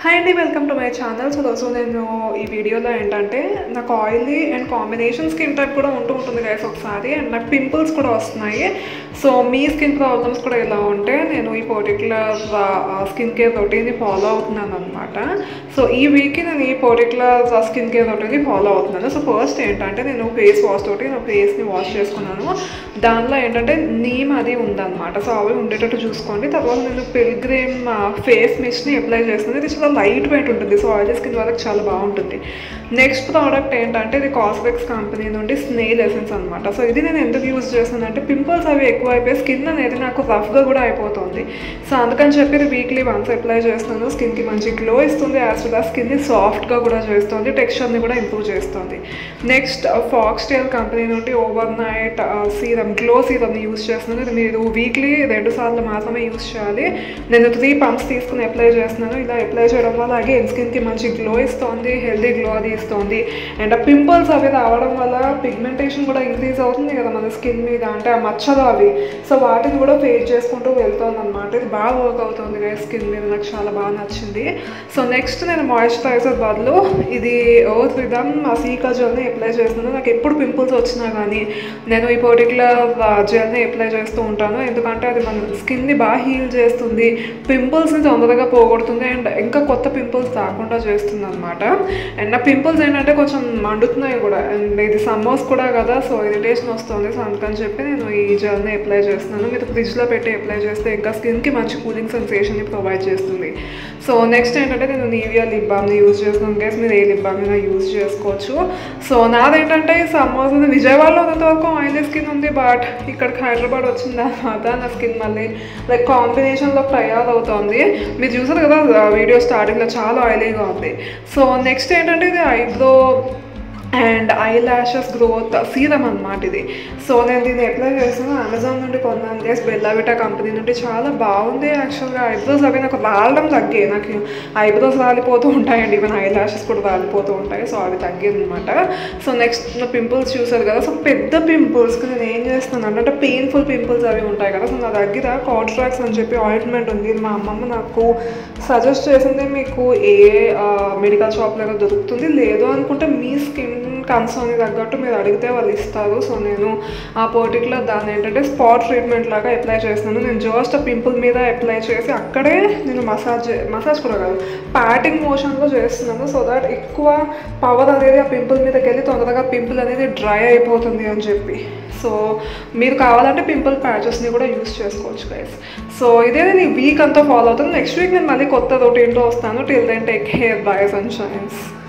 hi అండి welcome to my channel so రోజు నేను ఈ వీడియోలో ఏంటంటే నాకు oily and combination skin type కూడా ఉంటూ ఉంటుంది గైస్ ఒకసారి అండ్ నాకు పింపుల్స్ కూడా వస్తున్నాయి సో మీ స్కిన్ ప్రాబ్లమ్స్ కూడా ఇలా ఉంటే నేను ఈ పర్టికులర్ స్కిన్ కేర్ రొటీన్ని ఫాలో అవుతున్నాను అనమాట సో ఈ వీక్కి నేను ఈ పర్టికులర్ స్కిన్ కేర్ రొటీన్ని ఫాలో అవుతున్నాను సో ఫస్ట్ ఏంటంటే నేను ఫేస్ వాష్ తోటి నా ఫేస్ని వాష్ చేసుకున్నాను దానిలో ఏంటంటే నీమ్ అది ఉందన్నమాట సో అవి ఉండేటట్టు చూసుకోండి తర్వాత నేను పిల్గ్రిమ్ ఫేస్ మిస్ట్ని అప్లై చేస్తున్నాను ఇది చాలా లైట్ వెయిట్ ఉంటుంది సో ఆయిల్ స్కిన్ వాళ్ళకి చాలా బాగుంటుంది నెక్స్ట్ ప్రోడక్ట్ ఏంటంటే ఇది కాస్మెటిక్స్ కంపెనీ నుండి స్నేల్ ఎసెన్స్ అనమాట సో ఇది నేను ఎందుకు యూజ్ చేస్తున్నానంటే పింపుల్స్ అవి ఎక్కువ అయిపోయి స్కిన్ అనేది నాకు రఫ్గా కూడా అయిపోతుంది సో అందుకని చెప్పి ఇది వీక్లీ వన్స్ అప్లై చేస్తున్నాను స్కిన్కి మంచి గ్లో ఇస్తుంది యాజ్ వెల్ స్కిన్ని సాఫ్ట్గా కూడా చేస్తుంది టెక్స్చర్ని కూడా ఇంప్రూవ్ చేస్తుంది నెక్స్ట్ ఫాక్స్ టైల్ కంపెనీ నుండి ఓవర్ నైట్ సీరం గ్లో సీరమ్ని యూజ్ చేస్తున్నాను ఇది మీరు వీక్లీ రెండు సార్లు మాత్రమే యూజ్ చేయాలి నేను త్రీ పంప్స్ తీసుకుని అప్లై చేస్తున్నాను ఇలా అప్లై చేయడం వల్ల అగైన్ స్కిన్కి మంచి గ్లో ఇస్తుంది హెల్దీ గ్లో అది ఇస్తుంది అండ్ ఆ పింపుల్స్ అవి రావడం వల్ల పిగ్మెంటేషన్ కూడా ఇంక్రీజ్ అవుతుంది కదా మన స్కిన్ మీద అంటే ఆ మచ్చలు అవి సో వాటిని కూడా ఫేస్ చేసుకుంటూ వెళ్తుంది అనమాట ఇది బాగా వర్క్ అవుతుంది కదా స్కిన్ మీద నాకు చాలా బాగా నచ్చింది సో నెక్స్ట్ నేను మాయిశ్చరైజర్ బదులు ఇది ఓత్ విధం ఆ సీకా జెల్ని అప్లై చేస్తున్నాను నాకు ఎప్పుడు పింపుల్స్ వచ్చినా కానీ నేను ఈ పర్టికులర్ జెల్ని అప్లై చేస్తూ ఉంటాను ఎందుకంటే అది మన స్కిన్ని బాగా హీల్ చేస్తుంది పింపుల్స్ని తొందరగా పోగొడుతుంది అండ్ ఇంకా కొత్త పింపుల్స్ రాకుండా చేస్తుంది అనమాట అండ్ నా పింపుల్స్ ఏంటంటే కొంచెం మండుతున్నాయి కూడా అండ్ ఇది సమ్మర్స్ కూడా కదా సో ఇరిటేషన్ వస్తుంది సో అందుకని చెప్పి నేను ఈ జెల్ని అప్లై చేస్తున్నాను మీరు ఫ్రిడ్జ్లో పెట్టి అప్లై చేస్తే ఇంకా స్కిన్కి మంచి కూలింగ్ సెన్సేషన్ని ప్రొవైడ్ చేస్తుంది సో నెక్స్ట్ ఏంటంటే నేను నీవియా లిప్ బామ్ని యూజ్ చేస్తున్నాను గైస్ మీరు ఏ లిప్ బామ్ అయినా యూజ్ చేసుకోవచ్చు సో నాదేంటంటే సమ్మర్స్ విజయవాడలో ఉన్నంత వరకు ఆయిలీ స్కిన్ ఉంది బట్ ఇక్కడికి హైదరాబాద్ వచ్చిన తర్వాత నా స్కిన్ మళ్ళీ లైక్ కాంబినేషన్లో తయారవుతుంది మీరు చూసారు కదా వీడియో స్టార్టింగ్లో చాలా ఆయిలీగా ఉంది సో నెక్స్ట్ ఏంటంటే ఇది eyebrow and eyelashes growth serum అనమాట ఇది సో నేను దీన్ని అప్లై చేస్తాను అమెజాన్ నుండి కొన్నాను గేస్ బెల్లావిటా కంపెనీ నుండి చాలా బాగుంది యాక్చువల్గా ఐబ్రోస్ అవి నాకు రాలడం తగ్గాయి నాకు ఐబ్రోస్ రాలిపోతూ ఉంటాయండి ఈవెన్ ఐ ల్యాషెస్ కూడా రాలిపోతూ ఉంటాయి సో అవి తగ్గింది అనమాట సో నెక్స్ట్ పింపుల్స్ చూసారు కదా సో పెద్ద పింపుల్స్కి నేను ఏం చేస్తున్నాను అంటే పెయిన్ఫుల్ పింపుల్స్ అవి ఉంటాయి కదా సో నా దగ్గర కాట్రాక్స్ అని చెప్పి ఆయింట్మెంట్ ఉంది ఇది మా అమ్మమ్మ నాకు సజెస్ట్ చేసింది మీకు ఏ మెడికల్ షాప్లో దొరుకుతుంది లేదు అనుకుంటే మీ స్కిన్ కన్సర్న్ తగ్గట్టు మీరు అడిగితే వాళ్ళు ఇస్తారు సో నేను ఆ పర్టికులర్ దాన్ని ఏంటంటే స్పాట్ ట్రీట్మెంట్ లాగా అప్లై చేస్తున్నాను నేను జస్ట్ పింపుల్ మీద అప్లై చేసి అక్కడే నేను మసాజ్ మసాజ్ కూడా కాదు ప్యాటింగ్ మోషన్లో చేస్తున్నాను సో దట్ ఎక్కువ పవర్ అనేది ఆ పింపుల్ మీదకి వెళ్ళి తొందరగా పింపుల్ అనేది డ్రై అయిపోతుంది అని చెప్పి సో మీరు కావాలంటే పింపుల్ ప్యాచెస్ని కూడా యూస్ చేసుకోవచ్చు గైస్ సో ఇదే నేను ఈ వీక్ అంతా ఫాలో అవుతాను నెక్స్ట్ వీక్ నేను మళ్ళీ కొత్త రొటీన్లో వస్తాను till then take care bye sun shines